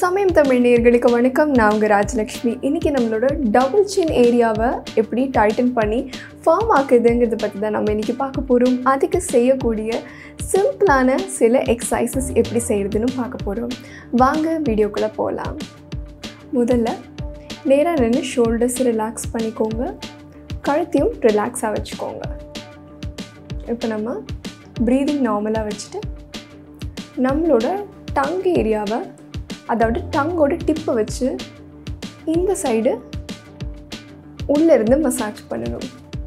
சமயம் தமிழ் நேயர்களுக்கு வணக்கம் நான் உங்கள் ராஜலக்ஷ்மி இன்றைக்கி நம்மளோட டபுள் சின் ஏரியாவை எப்படி டைட்டன் பண்ணி ஃபார்ம் ஆக்குதுங்கிறத பற்றி தான் நம்ம இன்றைக்கி பார்க்க போகிறோம் அதுக்கு செய்யக்கூடிய சிம்பிளான சில எக்ஸசைசஸ் எப்படி செய்கிறதுன்னு பார்க்க போகிறோம் வாங்க வீடியோக்குள்ளே போகலாம் முதல்ல நேராக நின்று ஷோல்டர்ஸ் ரிலாக்ஸ் பண்ணிக்கோங்க கழுத்தையும் ரிலாக்ஸாக வச்சுக்கோங்க இப்போ நம்ம ப்ரீதிங் நார்மலாக வச்சுட்டு நம்மளோட டங் ஏரியாவை அதாவது டங்கோட டிப்பை வச்சு இந்த சைடு உள்ளேருந்து மசாஜ் பண்ணணும்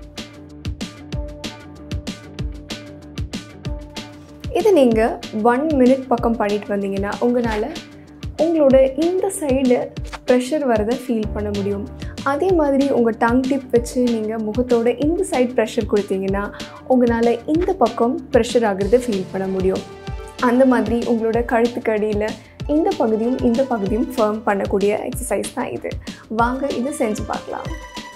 இது நீங்கள் ஒன் மினிட் பக்கம் பண்ணிட்டு வந்தீங்கன்னா உங்களால் உங்களோட இந்த சைடு ப்ரெஷர் வரதை ஃபீல் பண்ண முடியும் அதே மாதிரி உங்கள் டங் டிப் வச்சு நீங்கள் முகத்தோட இந்த சைடு ப்ரெஷர் கொடுத்தீங்கன்னா உங்களால் இந்த பக்கம் ப்ரெஷர் ஆகிறத ஃபீல் பண்ண முடியும் அந்த மாதிரி உங்களோட கழுத்துக்கு அடியில் இந்த பகுதியும் இந்த பகுதியும் ஃபேர்ம் பண்ணக்கூடிய எக்ஸசைஸ் தான் இது வாங்க இதை செஞ்சு பார்க்கலாம்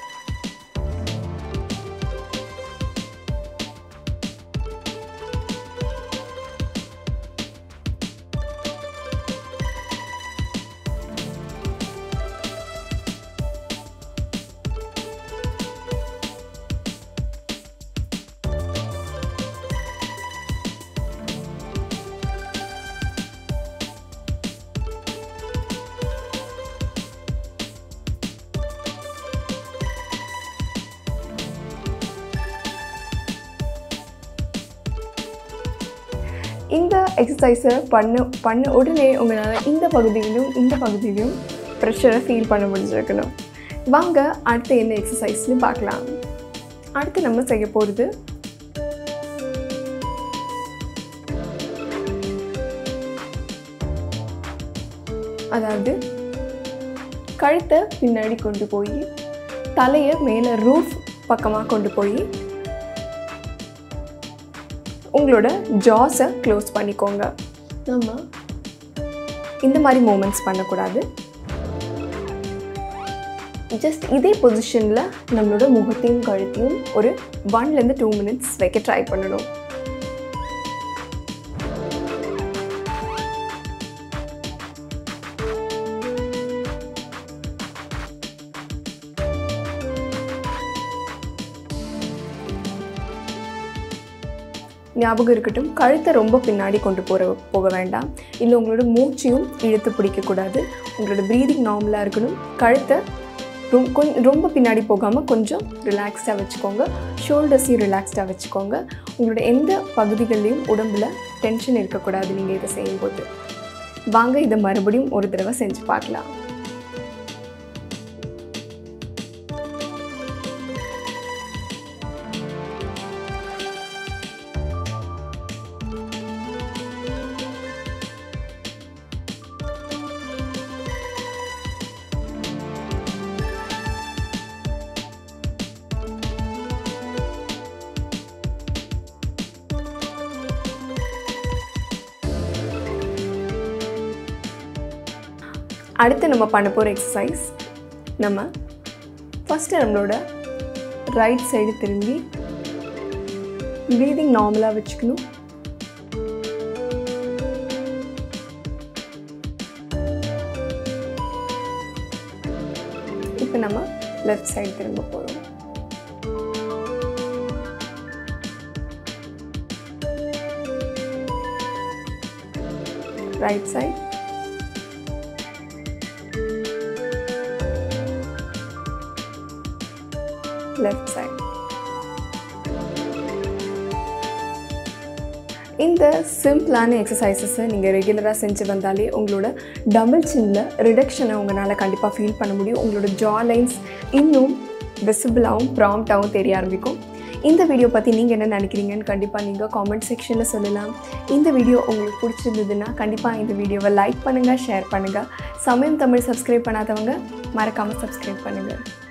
இந்த எக்ஸசைஸை பண்ண பண்ண உடனே உங்களால் இந்த பகுதியிலும் இந்த பகுதியிலும் ப்ரெஷரை ஃபீல் பண்ண முடிஞ்சிருக்கணும் வாங்க அடுத்து என்ன எக்ஸசைஸ்னு பார்க்கலாம் அடுத்து நம்ம செய்ய போகிறது அதாவது கழுத்தை பின்னாடி கொண்டு போய் தலையை மேலே ரூஃப் பக்கமாக கொண்டு போய் உங்களோட ஜாஸை க்ளோஸ் பண்ணிக்கோங்க நம்ம இந்த மாதிரி மூமெண்ட்ஸ் பண்ணக்கூடாது ஜஸ்ட் இதே பொசிஷனில் நம்மளோட முகத்தையும் கழுத்தையும் ஒரு ஒன்லேருந்து டூ மினிட்ஸ் வைக்க ட்ரை பண்ணணும் ஞாபகம் இருக்கட்டும் கழுத்தை ரொம்ப பின்னாடி கொண்டு போகிற போக வேண்டாம் இல்லை உங்களோட மூச்சையும் இழுத்து பிடிக்கக்கூடாது உங்களோட ப்ரீதிங் நார்மலாக இருக்கணும் கழுத்தை ரொம் கொஞ்சம் ரொம்ப பின்னாடி போகாமல் கொஞ்சம் ரிலாக்ஸ்டாக வச்சுக்கோங்க ஷோல்டர்ஸையும் ரிலாக்ஸ்டாக வச்சுக்கோங்க உங்களோட எந்த பகுதிகள்லையும் உடம்பில் டென்ஷன் இருக்கக்கூடாது நீங்கள் இதை செய்யும்போது வாங்க இதை மறுபடியும் ஒரு தடவை செஞ்சு பார்க்கலாம் அடுத்து நம்ம பண்ண போகிற எக்ஸசைஸ் நம்ம ஃபஸ்ட்டு நம்மளோட ரைட் சைடு திரும்பி ப்ரீதிங் நார்மலாக வச்சுக்கணும் இப்போ நம்ம லெஃப்ட் சைடு திரும்ப போகிறோம் ரைட் சைடு லெஃப்ட் சைட் இந்த சிம்பிளான எக்ஸசைசஸை நீங்கள் ரெகுலராக செஞ்சு வந்தாலே உங்களோட டபுள் சின்னில் ரிடக்ஷனை உங்களால் கண்டிப்பாக ஃபீல் பண்ண முடியும் உங்களோட ஜா லைன்ஸ் இன்னும் விசிபிளாகவும் ப்ராம்ப்டாகவும் தெரிய ஆரம்பிக்கும் இந்த வீடியோ பற்றி நீங்கள் என்ன நினைக்கிறீங்கன்னு கண்டிப்பாக நீங்கள் காமெண்ட் செக்ஷனில் சொல்லலாம் இந்த வீடியோ உங்களுக்கு பிடிச்சிருந்ததுன்னா கண்டிப்பாக இந்த வீடியோவை லைக் பண்ணுங்கள் ஷேர் பண்ணுங்கள் சமயம் தமிழ் சப்ஸ்கிரைப் பண்ணாதவங்க மறக்காமல் சப்ஸ்கிரைப் பண்ணுங்கள்